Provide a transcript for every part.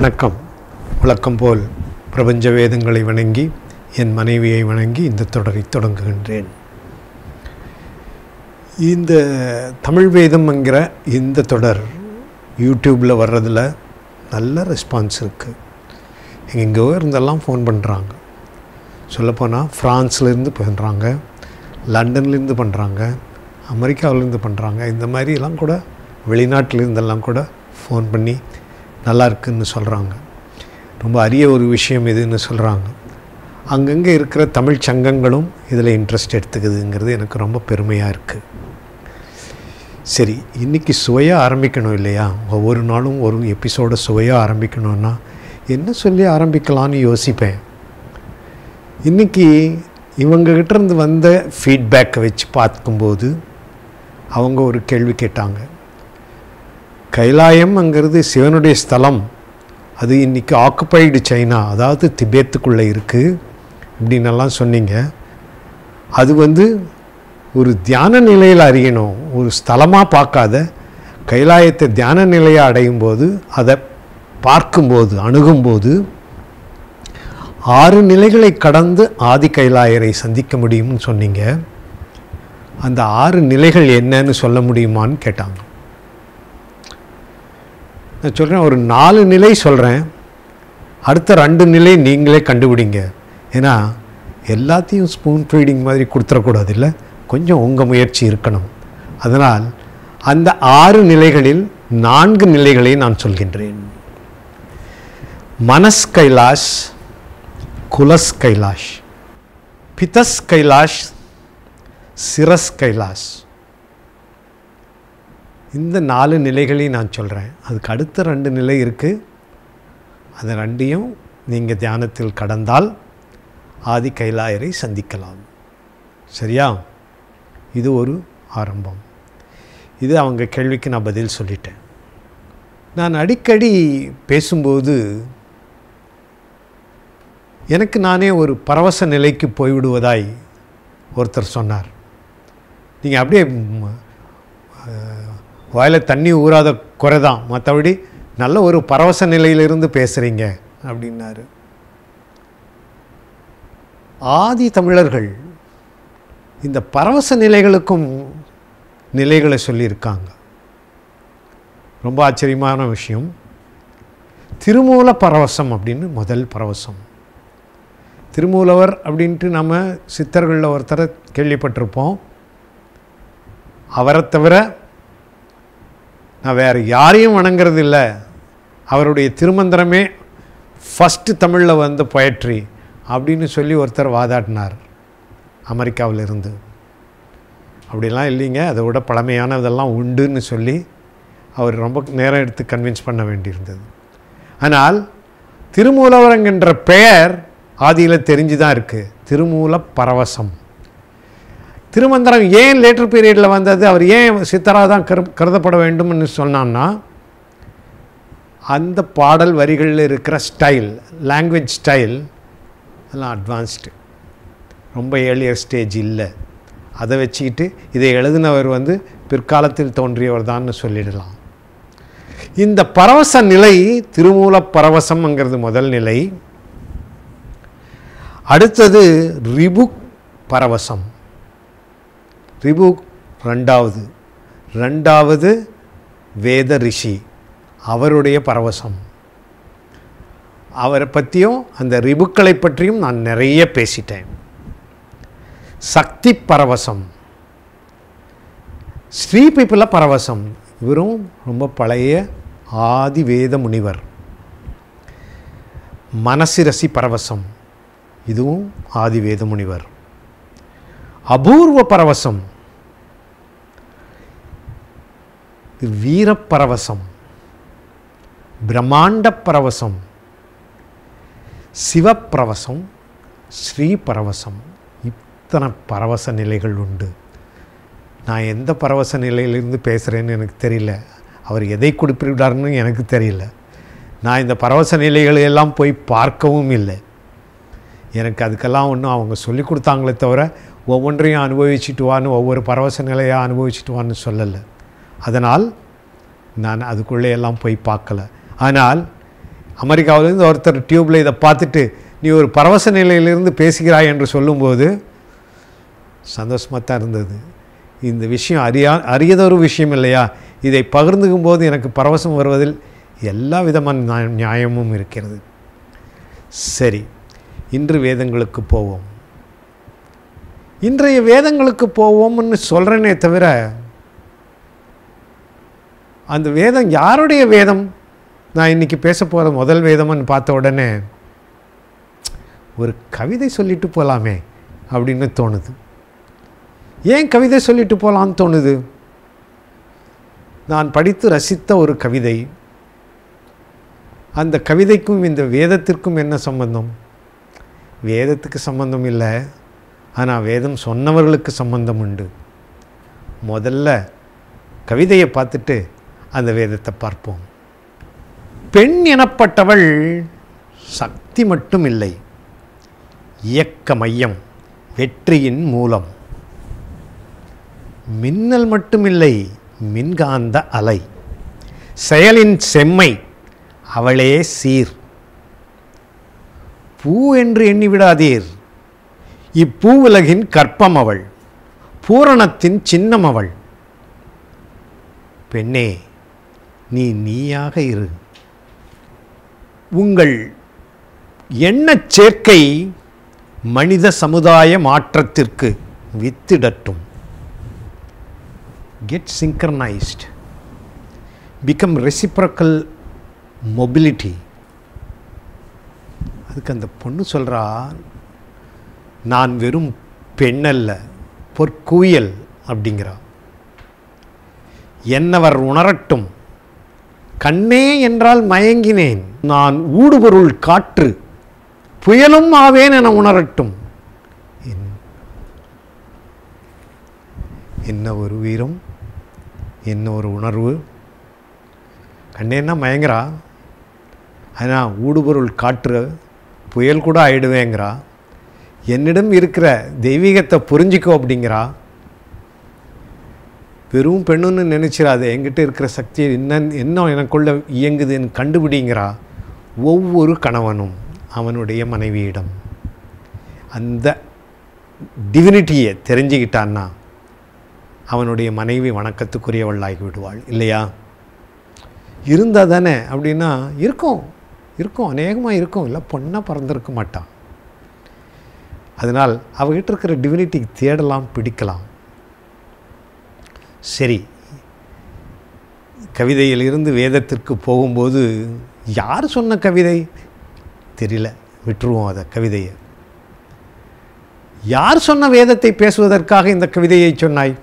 வணக்கம் வழக்கம் போல் பிரபஞ்ச வேதங்களை வணங்கி என் மனைவியை வணங்கி இந்த தொடரை தொடங்குகின்றேன் இந்த தமிழ் வேதம் என்கிற இந்த தொடர் யூடியூப்பில் வர்றதில் நல்ல ரெஸ்பான்ஸ் இருக்குது எங்கெங்கோ இருந்தெல்லாம் ஃபோன் பண்ணுறாங்க சொல்லப்போனால் ஃப்ரான்ஸ்லேருந்து பண்ணுறாங்க லண்டன்லேருந்து பண்ணுறாங்க அமெரிக்காவிலேருந்து பண்ணுறாங்க இந்த மாதிரிலாம் கூட வெளிநாட்டிலேருந்தெல்லாம் கூட ஃபோன் பண்ணி நல்லா இருக்குன்னு சொல்கிறாங்க ரொம்ப அரிய ஒரு விஷயம் இதுன்னு சொல்கிறாங்க அங்கங்கே இருக்கிற தமிழ் சங்கங்களும் இதில் இன்ட்ரெஸ்ட் எடுத்துக்குதுங்கிறது எனக்கு ரொம்ப பெருமையாக இருக்குது சரி இன்றைக்கி சுவையாக ஆரம்பிக்கணும் இல்லையா ஒவ்வொரு நாளும் ஒரு எபிசோடை சுவையாக ஆரம்பிக்கணும்னா என்ன சொல்லி ஆரம்பிக்கலான்னு யோசிப்பேன் இன்றைக்கி இவங்ககிட்ட இருந்து வந்த ஃபீட்பேக்கை வச்சு பார்க்கும்போது அவங்க ஒரு கேள்வி கேட்டாங்க கைலாயம்ங்கிறது சிவனுடைய ஸ்தலம் அது இன்றைக்கி ஆக்குப்பைடு சைனா அதாவது திபேத்துக்குள்ளே இருக்குது இப்படின்னெல்லாம் சொன்னீங்க அது வந்து ஒரு தியான நிலையில் அறியணும் ஒரு ஸ்தலமாக பார்க்காத கைலாயத்தை தியான நிலையை அடையும் போது அதை பார்க்கும்போது அணுகும்போது ஆறு நிலைகளை கடந்து ஆதி கைலாயரை சந்திக்க முடியும்னு சொன்னீங்க அந்த ஆறு நிலைகள் என்னன்னு சொல்ல முடியுமான்னு கேட்டாங்க நான் சொல்கிறேன் ஒரு நாலு நிலை சொல்கிறேன் அடுத்த ரெண்டு நிலை நீங்களே கண்டுபிடிங்க ஏன்னா எல்லாத்தையும் ஸ்பூன் ஃபீடிங் மாதிரி கொடுத்துடக்கூடாது இல்லை கொஞ்சம் உங்கள் முயற்சி இருக்கணும் அதனால் அந்த ஆறு நிலைகளில் நான்கு நிலைகளை நான் சொல்கின்றேன் மனஸ் கைலாஷ் குலஸ் கைலாஷ் பிதஸ் கைலாஷ் சிரஸ் கைலாஷ் இந்த நாலு நிலைகளையும் நான் சொல்கிறேன் அதுக்கு அடுத்த ரெண்டு நிலை இருக்குது அது ரெண்டையும் நீங்கள் தியானத்தில் கடந்தால் ஆதி கைலாயரை சந்திக்கலாம் சரியா இது ஒரு ஆரம்பம் இது அவங்க கேள்விக்கு நான் பதில் சொல்லிட்டேன் நான் அடிக்கடி பேசும்போது எனக்கு நானே ஒரு பரவச நிலைக்கு போய்விடுவதாய் ஒருத்தர் சொன்னார் நீங்கள் அப்படியே வாயில் தண்ணி ஊறாத குறை தான் மற்றபடி நல்ல ஒரு பரவச நிலையிலிருந்து பேசுகிறீங்க அப்படின்னாரு ஆதி தமிழர்கள் இந்த பரவச நிலைகளுக்கும் நிலைகளை சொல்லியிருக்காங்க ரொம்ப ஆச்சரியமான விஷயம் திருமூல பரவசம் அப்படின்னு முதல் பரவசம் திருமூலவர் அப்படின்ட்டு நம்ம சித்தர்களில் ஒருத்தரை கேள்விப்பட்டிருப்போம் அவரை தவிர நான் வேறு யாரையும் வணங்குறது இல்லை அவருடைய திருமந்திரமே ஃபஸ்ட்டு தமிழில் வந்த பொயட்ரி அப்படின்னு சொல்லி ஒருத்தர் வாதாடினார் அமெரிக்காவில் இருந்து அப்படிலாம் இல்லைங்க அதை விட பழமையானதெல்லாம் உண்டுன்னு சொல்லி அவர் ரொம்ப நேரம் எடுத்து கன்வின்ஸ் பண்ண வேண்டியிருந்தது ஆனால் திருமூலவரங்கின்ற பெயர் ஆதியில் தெரிஞ்சு தான் இருக்குது திருமூல பரவசம் திருமந்திரம் ஏன் லேட்டர் பீரியடில் வந்தது அவர் ஏன் சித்தராக தான் கரு கருதப்பட வேண்டும்னு சொன்னான்னா அந்த பாடல் வரிகளில் இருக்கிற ஸ்டைல் லாங்குவேஜ் ஸ்டைல் எல்லாம் அட்வான்ஸ்டு ரொம்ப ஏர்லியர் ஸ்டேஜ் இல்லை அதை வச்சுக்கிட்டு இதை எழுதினவர் வந்து பிற்காலத்தில் தோன்றியவர் தான்னு சொல்லிடலாம் இந்த பரவச நிலை திருமூல பரவசம்ங்கிறது முதல் நிலை அடுத்தது ரிபுக் பரவசம் ரிபுக் ரெண்டாவது ரெண்டாவது வேத ரிஷி அவருடைய பரவசம் அவரை பற்றியும் அந்த ரிபுக்களை பற்றியும் நான் நிறைய பேசிட்டேன் சக்தி பரவசம் ஸ்ரீ பீப்பிள பரவசம் இவரும் ரொம்ப பழைய ஆதி வேத முனிவர் மனசிரசி பரவசம் இதுவும் ஆதி வேத முனிவர் அபூர்வ பரவசம் வீரப்பரவசம் பிரம்மாண்ட பரவசம் சிவப்பிரவசம் ஸ்ரீ பரவசம் இத்தனை பரவச நிலைகள் உண்டு நான் எந்த பரவச நிலையிலிருந்து பேசுகிறேன்னு எனக்கு தெரியல அவர் எதை குறிப்பிடுறாருன்னு எனக்கு தெரியல நான் இந்த பரவச நிலைகளை எல்லாம் போய் பார்க்கவும் இல்லை எனக்கு அதுக்கெல்லாம் ஒன்றும் அவங்க சொல்லி கொடுத்தாங்களே தவிர ஒவ்வொன்றையும் அனுபவிச்சுட்டு வான்னு ஒவ்வொரு பரவச நிலையாக அனுபவிச்சுட்டு வான்னு சொல்லலை அதனால் நான் அதுக்குள்ளே எல்லாம் போய் பார்க்கல ஆனால் அமெரிக்காவிலேருந்து ஒருத்தர் டியூப்பில் இதை பார்த்துட்டு நீ ஒரு பரவச நிலையிலிருந்து பேசுகிறாய் என்று சொல்லும்போது சந்தோஷமாக தான் இருந்தது இந்த விஷயம் அறியா அறியதொரு விஷயம் இல்லையா இதை பகிர்ந்துக்கும் போது எனக்கு பரவசம் வருவதில் எல்லா விதமான நியாய- நியாயமும் இருக்கிறது சரி இன்று வேதங்களுக்கு போவோம் இன்றைய வேதங்களுக்கு போவோம்னு சொல்கிறேனே தவிர அந்த வேதம் யாருடைய வேதம் நான் இன்னைக்கு பேச போகிற முதல் வேதம்னு பார்த்த உடனே ஒரு கவிதை சொல்லிட்டு போகலாமே அப்படின்னு தோணுது ஏன் கவிதை சொல்லிட்டு போகலான்னு தோணுது நான் படித்து ரசித்த ஒரு கவிதை அந்த கவிதைக்கும் இந்த வேதத்திற்கும் என்ன சம்பந்தம் வேதத்துக்கு சம்பந்தம் இல்லை ஆனால் வேதம் சொன்னவர்களுக்கு சம்பந்தம் உண்டு முதல்ல கவிதையை பார்த்துட்டு அந்த வேதத்தை பார்ப்போம் பெண் எனப்பட்டவள் சக்தி மட்டும் இல்லை இயக்க மையம் வெற்றியின் மூலம் மின்னல் மட்டுமில்லை மின்காந்த அலை செயலின் செம்மை அவளே சீர் பூ என்று எண்ணிவிடாதீர் இப்பூவுலகின் கற்பம் அவள் பூரணத்தின் சின்னம் அவள் பெண்ணே நீ நீயாக இரு உங்கள் எண்ணச் சேர்க்கை மனித சமுதாய மாற்றத்திற்கு வித்திடட்டும் get synchronized become reciprocal mobility அதுக்கு அந்த பொண்ணு சொல்கிறா நான் வெறும் பெண்ணல்ல பொற்குவியல் அப்படிங்கிறா என்னவர் உணரட்டும் கண்ணே என்றால் மயங்கினேன் நான் ஊடுபொருள் காற்று புயலும் ஆவேன் என உணரட்டும் என்- என்ன ஒரு வீரம் என்ன ஒரு உணர்வு கண்ணேன்னா மயங்குறா ஆனால் ஊடுபொருள் காற்று புயல் கூட ஆயிடுவேங்கிறா என்னிடம் இருக்கிற தெய்வீகத்தை புரிஞ்சிக்கோ அப்படிங்கிறா வெறும் பெண்ணுன்னு நினச்சிடாத என்கிட்ட இருக்கிற சக்தி என்ன என்ன எனக்குள்ள இயங்குதுன்னு கண்டுபிடிங்கிறா ஒவ்வொரு கணவனும் அவனுடைய மனைவியிடம் அந்த டிவினிட்டியை தெரிஞ்சுக்கிட்டான்னா அவனுடைய மனைவி வணக்கத்துக்குரியவளாகி விடுவாள் இல்லையா இருந்தால் தானே அப்படின்னா இருக்கும் இருக்கும் அநேகமாக இருக்கும் இல்லை பொண்ணாக பிறந்திருக்க மாட்டான் அதனால் அவகிட்ட இருக்கிற டிவினிட்டி தேடலாம் பிடிக்கலாம் சரி கவிதையிலிருந்து வேதத்திற்கு போகும்போது யார் சொன்ன கவிதை தெரியல விட்டுருவோம் அதை கவிதையை யார் சொன்ன வேதத்தை பேசுவதற்காக இந்த கவிதையை சொன்னாய்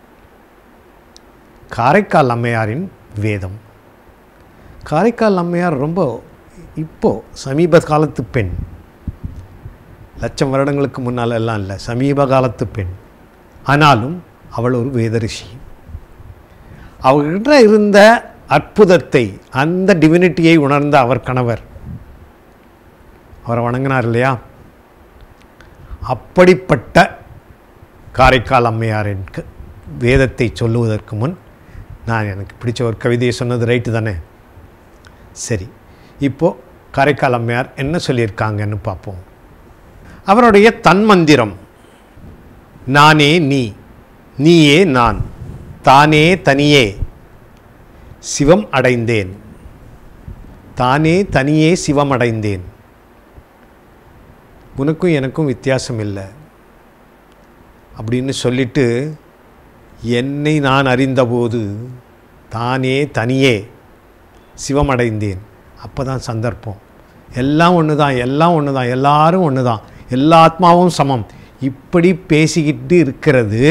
காரைக்கால் அம்மையாரின் வேதம் காரைக்கால் அம்மையார் ரொம்ப இப்போ சமீப காலத்து பெண் லட்சம் வருடங்களுக்கு முன்னால் எல்லாம் இல்லை சமீப காலத்து பெண் ஆனாலும் அவள் ஒரு வேதரிஷி அவர்கிட்ட இருந்த அற்புதத்தை அந்த டிவினிட்டியை உணர்ந்த அவர் கணவர் அவரை வணங்கினார் இல்லையா அப்படிப்பட்ட காரைக்கால் அம்மையாரின் க- வேதத்தை சொல்லுவதற்கு முன் நான் எனக்கு பிடிச்ச ஒரு கவிதையை சொன்னது ரைட்டு தானே சரி இப்போது காரைக்கால் அம்மையார் என்ன சொல்லியிருக்காங்கன்னு பார்ப்போம் அவருடைய தன்மந்திரம் நானே நீ நீயே நான் தானே தனியே சிவம் அடைந்தேன் தானே தனியே சிவம் அடைந்தேன் உனக்கும் எனக்கும் வித்தியாசம் இல்லை அப்படின்னு சொல்லிட்டு என்னை நான் அறிந்தபோது தானே தனியே சிவமடைந்தேன் அப்போ தான் சந்தர்ப்பம் எல்லாம் ஒன்று தான் எல்லாம் ஒன்று தான் எல்லாரும் ஒன்று தான் எல்லா ஆத்மாவும் சமம் இப்படி பேசிக்கிட்டு இருக்கிறது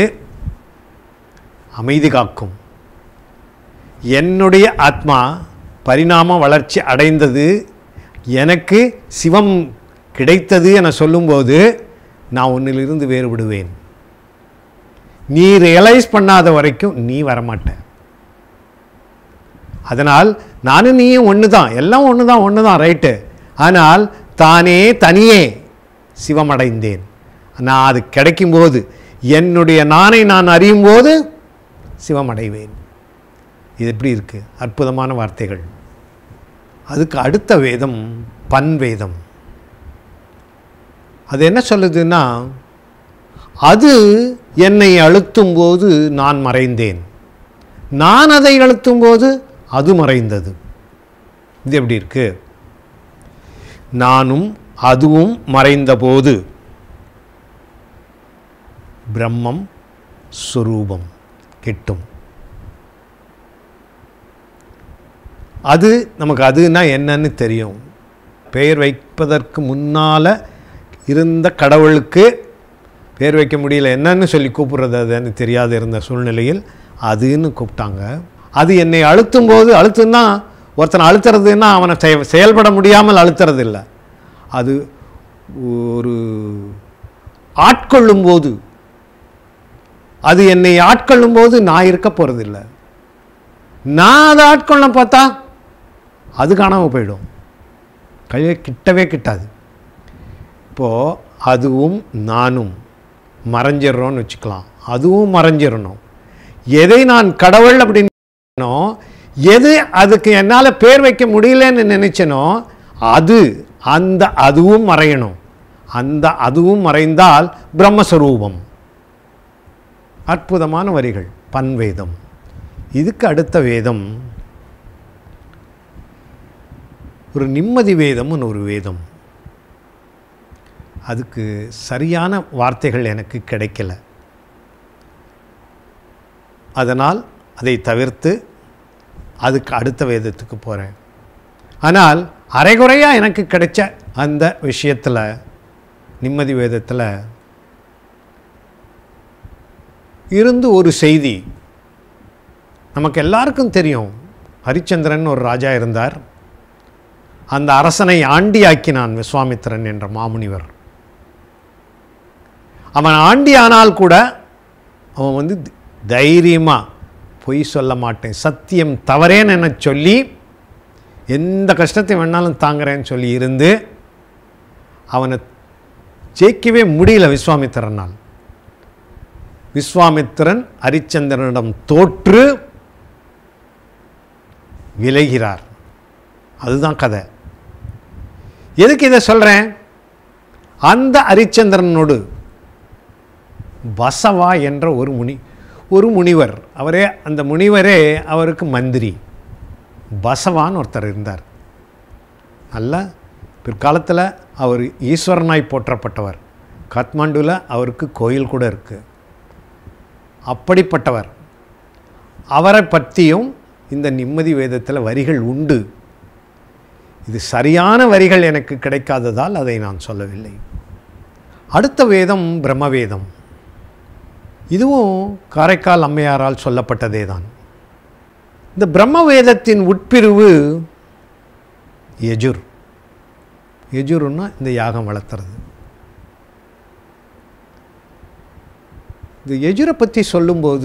அமைதி காக்கும் என்னுடைய ஆத்மா பரிணாம வளர்ச்சி அடைந்தது எனக்கு சிவம் கிடைத்தது என சொல்லும்போது நான் உன்னிலிருந்து வேறுபடுவேன் நீ ரியலைஸ் பண்ணாத வரைக்கும் நீ வரமாட்ட அதனால் நானும் நீயும் ஒன்று தான் எல்லாம் ஒன்று தான் ஒன்று தான் ரைட்டு ஆனால் தானே தனியே சிவமடைந்தேன் நான் அது கிடைக்கும்போது என்னுடைய நானை நான் அறியும் போது சிவமடைவேன் இது எப்படி இருக்குது அற்புதமான வார்த்தைகள் அதுக்கு அடுத்த வேதம் பன்வேதம் அது என்ன சொல்லுதுன்னா அது என்னை அழுத்தும் போது நான் மறைந்தேன் நான் அதை அழுத்தும் போது அது மறைந்தது இது எப்படி இருக்கு நானும் அதுவும் மறைந்தபோது பிரம்மம் சுரூபம் கிட்டும் அது நமக்கு அதுனா என்னன்னு தெரியும் பெயர் வைப்பதற்கு முன்னால் இருந்த கடவுளுக்கு பேர் வைக்க முடியல என்னன்னு சொல்லி கூப்பிடுறது அதுன்னு தெரியாத இருந்த சூழ்நிலையில் அதுன்னு கூப்பிட்டாங்க அது என்னை அழுத்தும் போது அழுத்துன்னா ஒருத்தனை அழுத்துறதுன்னா அவனை செய- செயல்பட முடியாமல் அழுத்துறது இல்லை அது ஒரு ஆட்கொள்ளும் போது அது என்னை ஆட்கொள்ளும் போது நான் இருக்க போகிறதில்ல நான் அதை ஆட்கொள்ள பார்த்தா அது காணாமல் போயிடும் கையை கிட்டவே கிட்டாது இப்போது அதுவும் நானும் மறைஞ்சிடுறோன்னு வச்சுக்கலாம் அதுவும் மறைஞ்சிடணும் எதை நான் கடவுள் அப்படின்னு நினைச்சேனோ, எது அதுக்கு என்னால் பேர் வைக்க முடியலன்னு நினைச்சனோ அது அந்த அதுவும் மறையணும் அந்த அதுவும் மறைந்தால் பிரம்மஸ்வரூபம் அற்புதமான வரிகள் பன்வேதம் இதுக்கு அடுத்த வேதம் ஒரு நிம்மதி வேதம்னு ஒரு வேதம் அதுக்கு சரியான வார்த்தைகள் எனக்கு கிடைக்கல அதனால் அதை தவிர்த்து அதுக்கு அடுத்த வேதத்துக்கு போகிறேன் ஆனால் அரைகுறையாக எனக்கு கிடைச்ச அந்த விஷயத்தில் நிம்மதி வேதத்தில் இருந்து ஒரு செய்தி நமக்கு எல்லாருக்கும் தெரியும் ஹரிச்சந்திரன் ஒரு ராஜா இருந்தார் அந்த அரசனை ஆண்டியாக்கினான் விஸ்வாமித்திரன் என்ற மாமுனிவர் அவன் ஆண்டி ஆனால் கூட அவன் வந்து தைரியமாக பொய் சொல்ல மாட்டேன் சத்தியம் தவறேன்னு என சொல்லி எந்த கஷ்டத்தை வேணாலும் தாங்குறேன்னு சொல்லி இருந்து அவனை ஜெயிக்கவே முடியல விஸ்வாமித்திரனால் விஸ்வாமித்திரன் ஹரிச்சந்திரனிடம் தோற்று விளைகிறார் அதுதான் கதை எதுக்கு இதை சொல்கிறேன் அந்த ஹரிச்சந்திரனோடு பசவா என்ற ஒரு முனி ஒரு முனிவர் அவரே அந்த முனிவரே அவருக்கு மந்திரி பசவான்னு ஒருத்தர் இருந்தார் நல்ல பிற்காலத்தில் அவர் ஈஸ்வரனாய் போற்றப்பட்டவர் காத்மாண்டுவில் அவருக்கு கோயில் கூட இருக்குது அப்படிப்பட்டவர் அவரை பற்றியும் இந்த நிம்மதி வேதத்தில் வரிகள் உண்டு இது சரியான வரிகள் எனக்கு கிடைக்காததால் அதை நான் சொல்லவில்லை அடுத்த வேதம் பிரம்மவேதம் இதுவும் காரைக்கால் அம்மையாரால் சொல்லப்பட்டதே தான் இந்த பிரம்ம வேதத்தின் உட்பிரிவு யஜுர் யஜுர்னா இந்த யாகம் வளர்த்துறது இந்த யஜுரை பற்றி சொல்லும்போது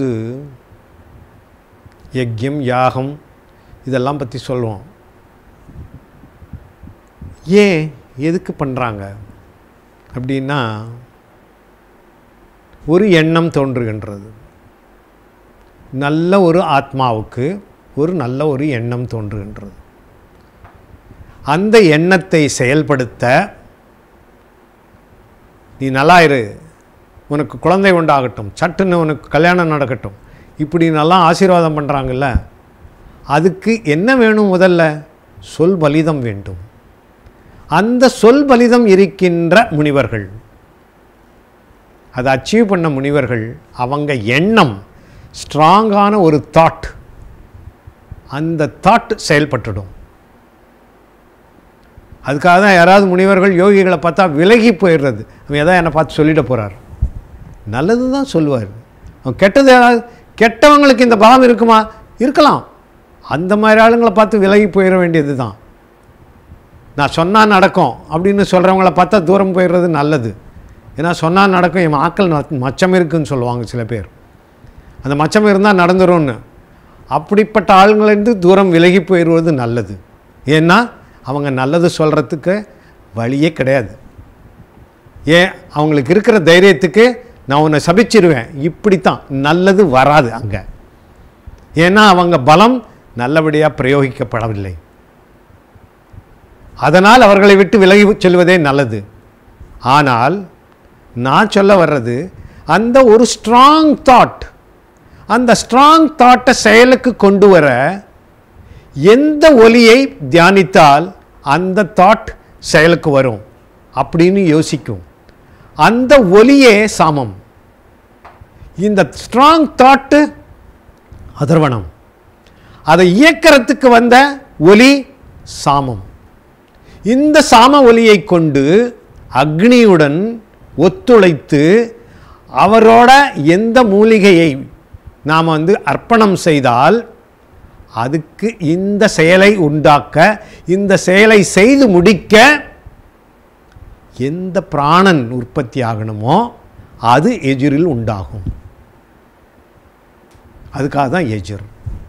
யஜ்யம் யாகம் இதெல்லாம் பற்றி சொல்லுவோம் ஏன் எதுக்கு பண்ணுறாங்க அப்படின்னா ஒரு எண்ணம் தோன்றுகின்றது நல்ல ஒரு ஆத்மாவுக்கு ஒரு நல்ல ஒரு எண்ணம் தோன்றுகின்றது அந்த எண்ணத்தை செயல்படுத்த நீ நல்லா இரு உனக்கு குழந்தை உண்டாகட்டும் சட்டுன்னு உனக்கு கல்யாணம் நடக்கட்டும் இப்படி நல்லா ஆசீர்வாதம் பண்ணுறாங்கல்ல அதுக்கு என்ன வேணும் முதல்ல சொல் பலிதம் வேண்டும் அந்த சொல் பலிதம் இருக்கின்ற முனிவர்கள் அதை அச்சீவ் பண்ண முனிவர்கள் அவங்க எண்ணம் ஸ்ட்ராங்கான ஒரு தாட் அந்த தாட் செயல்பட்டுடும் அதுக்காக தான் யாராவது முனிவர்கள் யோகிகளை பார்த்தா விலகி போயிடுறது அவன் எதாவது என்னை பார்த்து சொல்லிட போகிறார் நல்லது தான் சொல்லுவார் அவன் கெட்டது யாராவது கெட்டவங்களுக்கு இந்த பலம் இருக்குமா இருக்கலாம் அந்த மாதிரி ஆளுங்களை பார்த்து விலகி போயிட வேண்டியது தான் நான் சொன்னால் நடக்கும் அப்படின்னு சொல்கிறவங்கள பார்த்தா தூரம் போயிடுறது நல்லது ஏன்னா சொன்னால் நடக்கும் என் ஆக்கள் ந- மச்சம் இருக்குன்னு சொல்லுவாங்க சில பேர் அந்த மச்சம் இருந்தால் நடந்துரும்னு அப்படிப்பட்ட ஆளுங்களிருந்து தூரம் விலகி போயிடுவது நல்லது ஏன்னா அவங்க நல்லது சொல்கிறதுக்கு வழியே கிடையாது ஏன் அவங்களுக்கு இருக்கிற தைரியத்துக்கு நான் உன்னை சபிச்சிருவேன் இப்படித்தான் நல்லது வராது அங்கே ஏன்னா அவங்க பலம் நல்லபடியாக பிரயோகிக்கப்படவில்லை அதனால் அவர்களை விட்டு விலகி செல்வதே நல்லது ஆனால் நான் சொல்ல வர்றது அந்த ஒரு ஸ்ட்ராங் தாட் அந்த ஸ்ட்ராங் தாட்டை செயலுக்கு கொண்டு வர எந்த ஒலியை தியானித்தால் அந்த தாட் செயலுக்கு வரும் அப்படின்னு யோசிக்கும் அந்த ஒலியே சாமம் இந்த ஸ்ட்ராங் தாட்டு அதர்வனம் அதை இயக்கிறதுக்கு வந்த ஒலி சாமம் இந்த சாம ஒலியை கொண்டு அக்னியுடன் ஒத்துழைத்து அவரோட எந்த மூலிகையை நாம் வந்து அர்ப்பணம் செய்தால் அதுக்கு இந்த செயலை உண்டாக்க இந்த செயலை செய்து முடிக்க எந்த பிராணன் உற்பத்தி ஆகணுமோ அது எஜிரில் உண்டாகும் அதுக்காக தான் எஜிர்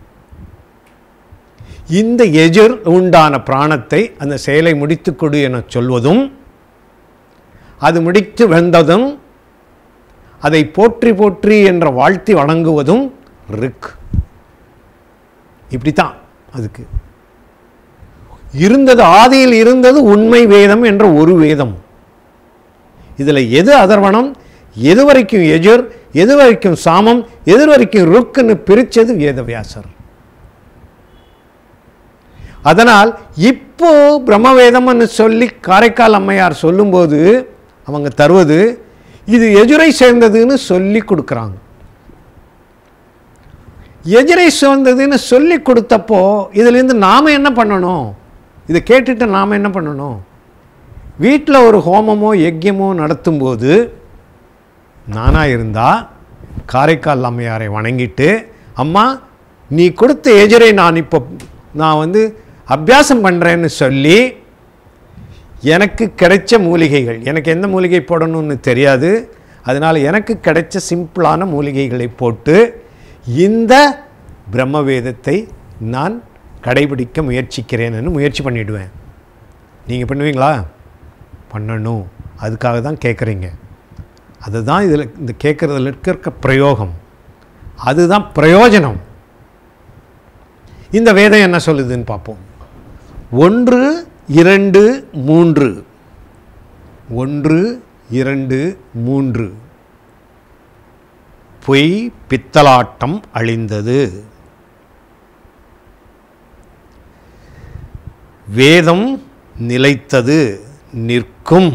இந்த எஜிர் உண்டான பிராணத்தை அந்த செயலை முடித்துக் கொடு என சொல்வதும் அது முடித்து வந்ததும் அதை போற்றி போற்றி என்ற வாழ்த்தி வணங்குவதும் ரிக் இப்படித்தான் அதுக்கு இருந்தது ஆதியில் இருந்தது உண்மை வேதம் என்ற ஒரு வேதம் இதில் எது அதர்வனம் எது வரைக்கும் எஜுர் எது வரைக்கும் சாமம் எது வரைக்கும் ருக்குன்னு பிரித்தது வேதவியாசர் அதனால் இப்போ பிரம்மவேதம்னு சொல்லி காரைக்கால் அம்மையார் சொல்லும்போது அவங்க தருவது இது எஜுரை சேர்ந்ததுன்னு சொல்லி கொடுக்குறாங்க எஜுரை சேர்ந்ததுன்னு சொல்லி கொடுத்தப்போ இதுலேருந்து நாம் என்ன பண்ணணும் இதை கேட்டுட்டு நாம் என்ன பண்ணணும் வீட்டில் ஒரு ஹோமமோ யஜ்யமோ நடத்தும்போது நானாக இருந்தால் காரைக்கால் அம்மையாரை வணங்கிட்டு அம்மா நீ கொடுத்த எஜரை நான் இப்போ நான் வந்து அபியாசம் பண்ணுறேன்னு சொல்லி எனக்கு கிடைச்ச மூலிகைகள் எனக்கு எந்த மூலிகை போடணும்னு தெரியாது அதனால் எனக்கு கிடைச்ச சிம்பிளான மூலிகைகளை போட்டு இந்த பிரம்மவேதத்தை நான் கடைபிடிக்க முயற்சிக்கிறேன்னு முயற்சி பண்ணிவிடுவேன் நீங்கள் பண்ணுவீங்களா பண்ணணும் அதுக்காக தான் கேட்குறீங்க அதுதான் இதில் இந்த கேட்குறதுல இருக்க பிரயோகம் அதுதான் பிரயோஜனம் இந்த வேதம் என்ன சொல்லுதுன்னு பார்ப்போம் ஒன்று இரண்டு மூன்று ஒன்று இரண்டு மூன்று பொய் பித்தலாட்டம் அழிந்தது வேதம் நிலைத்தது நிற்கும்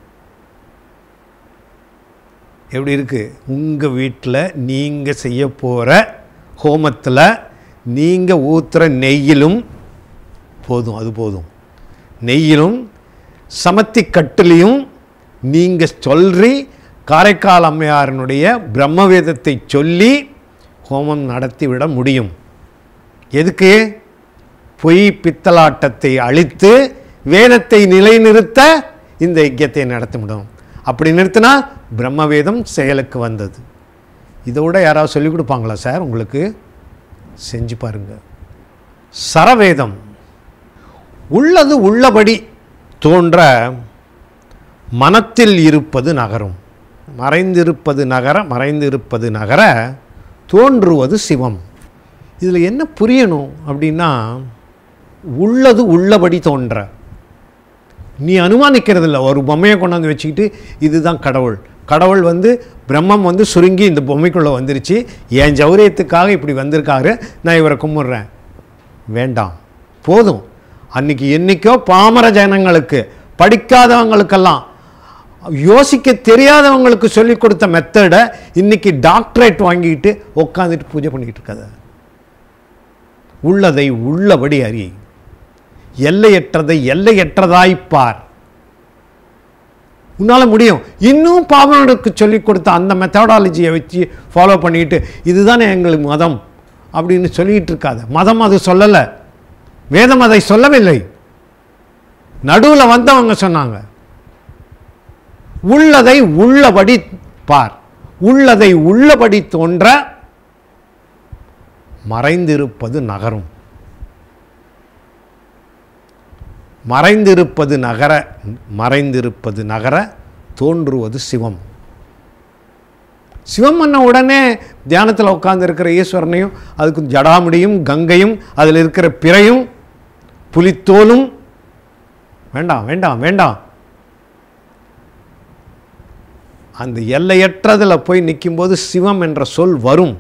எப்படி இருக்கு உங்கள் வீட்டில் நீங்கள் செய்ய போகிற ஹோமத்தில் நீங்கள் ஊற்றுற நெய்யிலும் போதும் அது போதும் நெய்யிலும் சமத்தி கட்டிலையும் நீங்கள் சொல்லி காரைக்கால் அம்மையாரனுடைய பிரம்மவேதத்தை சொல்லி ஹோமம் நடத்திவிட முடியும் எதுக்கு பொய் பித்தலாட்டத்தை அழித்து வேதத்தை நிலைநிறுத்த இந்த யஜ்யத்தை நடத்த முடியும் அப்படி நிறுத்தினா பிரம்மவேதம் செயலுக்கு வந்தது இதோட யாராவது சொல்லிக் கொடுப்பாங்களா சார் உங்களுக்கு செஞ்சு பாருங்க சரவேதம் உள்ளது உள்ளபடி தோன்ற மனத்தில் இருப்பது நகரும் மறைந்திருப்பது நகர மறைந்திருப்பது நகர தோன்றுவது சிவம் இதில் என்ன புரியணும் அப்படின்னா உள்ளது உள்ளபடி தோன்ற நீ அனுமானிக்கிறதில்ல ஒரு பொம்மையை கொண்டாந்து வச்சுக்கிட்டு இதுதான் கடவுள் கடவுள் வந்து பிரம்மம் வந்து சுருங்கி இந்த பொம்மைக்குள்ளே வந்துருச்சு என் ஜௌரியத்துக்காக இப்படி வந்திருக்காரு நான் இவரை கும்பிட்றேன் வேண்டாம் போதும் அன்னைக்கு என்னைக்கோ பாமர ஜனங்களுக்கு படிக்காதவங்களுக்கெல்லாம் யோசிக்க தெரியாதவங்களுக்கு சொல்லி கொடுத்த மெத்தடை இன்னைக்கு டாக்டரேட் வாங்கிட்டு உட்காந்துட்டு பூஜை பண்ணிக்கிட்டு இருக்காத உள்ளதை உள்ளபடி அறி எல்லையற்றதை எல்லையற்றதாய் பார் உன்னால் முடியும் இன்னும் பாவனருக்கு சொல்லிக் கொடுத்த அந்த மெத்தடாலஜியை வச்சு ஃபாலோ பண்ணிட்டு இதுதானே எங்களுக்கு மதம் அப்படின்னு சொல்லிட்டு இருக்காத மதம் அது சொல்லலை வேதம் அதை சொல்லவில்லை நடுவில் வந்தவங்க சொன்னாங்க உள்ளதை உள்ளபடி பார் உள்ளதை உள்ளபடி தோன்ற மறைந்திருப்பது நகரும் மறைந்திருப்பது நகர மறைந்திருப்பது நகர தோன்றுவது சிவம் சிவம் பண்ண உடனே தியானத்தில் உட்கார்ந்திருக்கிற ஈஸ்வரனையும் அதுக்கு ஜடாமுடியும் கங்கையும் அதில் இருக்கிற பிறையும் புலித்தோலும் வேண்டாம் வேண்டாம் வேண்டாம் அந்த எல்லையற்றதில் போய் நிற்கும்போது சிவம் என்ற சொல் வரும்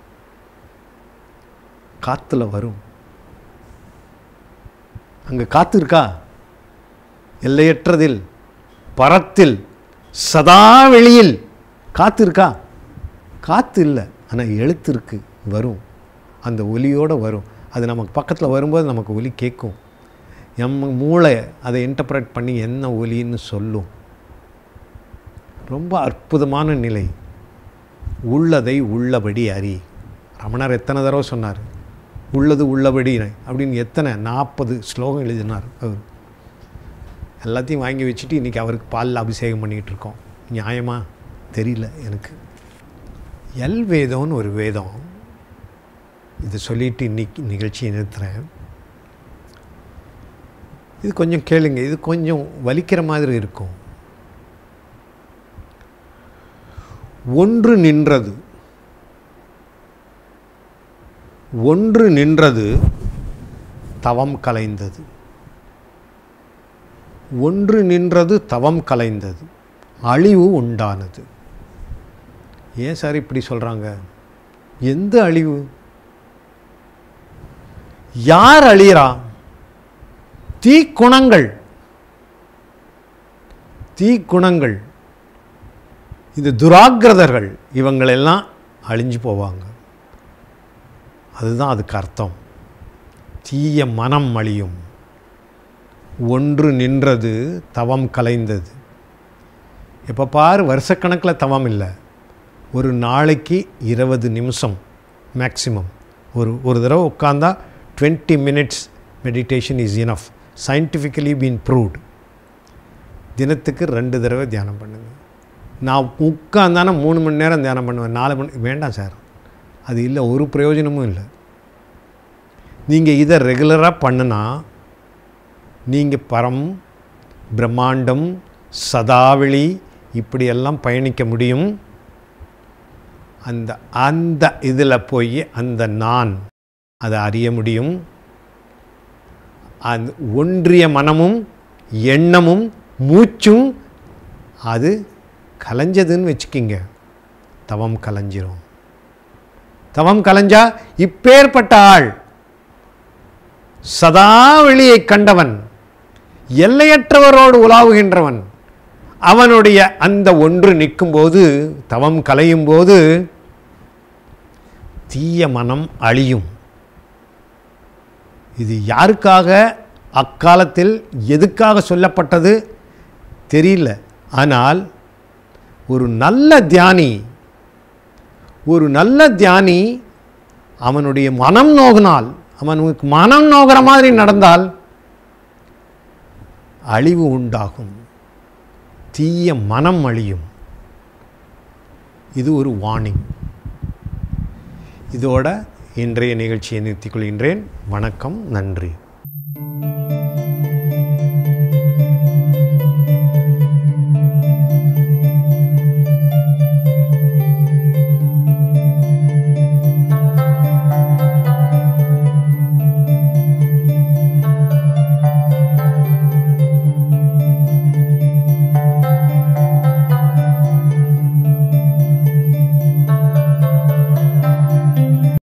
காத்துல வரும் அங்கே காத்து இருக்கா எல்லையற்றதில் பரத்தில் சதா வெளியில் காத்து இருக்கா காத்து இல்லை ஆனால் எழுத்து இருக்கு வரும் அந்த ஒலியோடு வரும் அது நமக்கு பக்கத்தில் வரும்போது நமக்கு ஒலி கேட்கும் நம்ம மூளை அதை இன்டர்பிரட் பண்ணி என்ன ஒலின்னு சொல்லும் ரொம்ப அற்புதமான நிலை உள்ளதை உள்ளபடி அறி ரமணர் எத்தனை தடவை சொன்னார் உள்ளது உள்ளபடி அப்படின்னு எத்தனை நாற்பது ஸ்லோகம் எழுதினார் அவர் எல்லாத்தையும் வாங்கி வச்சுட்டு இன்றைக்கி அவருக்கு பாலில் அபிஷேகம் பண்ணிகிட்டு இருக்கோம் நியாயமா தெரியல எனக்கு எல் வேதம்னு ஒரு வேதம் இதை சொல்லிட்டு இன்னைக்கு நிகழ்ச்சியை நிறுத்துகிறேன் இது கொஞ்சம் கேளுங்க இது கொஞ்சம் வலிக்கிற மாதிரி இருக்கும் ஒன்று நின்றது ஒன்று நின்றது தவம் கலைந்தது ஒன்று நின்றது தவம் கலைந்தது அழிவு உண்டானது ஏன் சார் இப்படி சொல்கிறாங்க எந்த அழிவு யார் அழியறா தீக்குணங்கள் தீக்குணங்கள் இது துராகிரதர்கள் இவங்களெல்லாம் அழிஞ்சு போவாங்க அதுதான் அதுக்கு அர்த்தம் தீய மனம் அழியும் ஒன்று நின்றது தவம் கலைந்தது எப்போ பார் வருஷக்கணக்கில் தவம் இல்லை ஒரு நாளைக்கு இருபது நிமிஷம் மேக்ஸிமம் ஒரு ஒரு தடவை உட்காந்தா twenty minutes meditation is enough scientifically been proved தினத்துக்கு ரெண்டு தடவை தியானம் பண்ணுங்க நான் உட்காந்தானே மூணு மணி நேரம் தியானம் பண்ணுவேன் நாலு மணி வேண்டாம் சார் அது இல்லை ஒரு பிரயோஜனமும் இல்லை நீங்கள் இதை ரெகுலராக பண்ணுனா நீங்கள் பரம் பிரம்மாண்டம் சதாவளி இப்படியெல்லாம் பயணிக்க முடியும் அந்த அந்த இதில் போய் அந்த நான் அதை அறிய முடியும் அந்த ஒன்றிய மனமும் எண்ணமும் மூச்சும் அது கலைஞ்சதுன்னு வச்சுக்கிங்க தவம் கலைஞ்சிரும் தவம் கலைஞ்சா இப்பேற்பட்ட ஆள் சதா வெளியை கண்டவன் எல்லையற்றவரோடு உலாவுகின்றவன் அவனுடைய அந்த ஒன்று நிற்கும்போது தவம் கலையும் போது தீய மனம் அழியும் இது யாருக்காக அக்காலத்தில் எதுக்காக சொல்லப்பட்டது தெரியல ஆனால் ஒரு நல்ல தியானி ஒரு நல்ல தியானி அவனுடைய மனம் நோகினால் அவனுக்கு மனம் நோகிற மாதிரி நடந்தால் அழிவு உண்டாகும் தீய மனம் அழியும் இது ஒரு வார்னிங் இதோட இன்றைய நிகழ்ச்சியை நிறுத்திக் கொள்கின்றேன் வணக்கம் நன்றி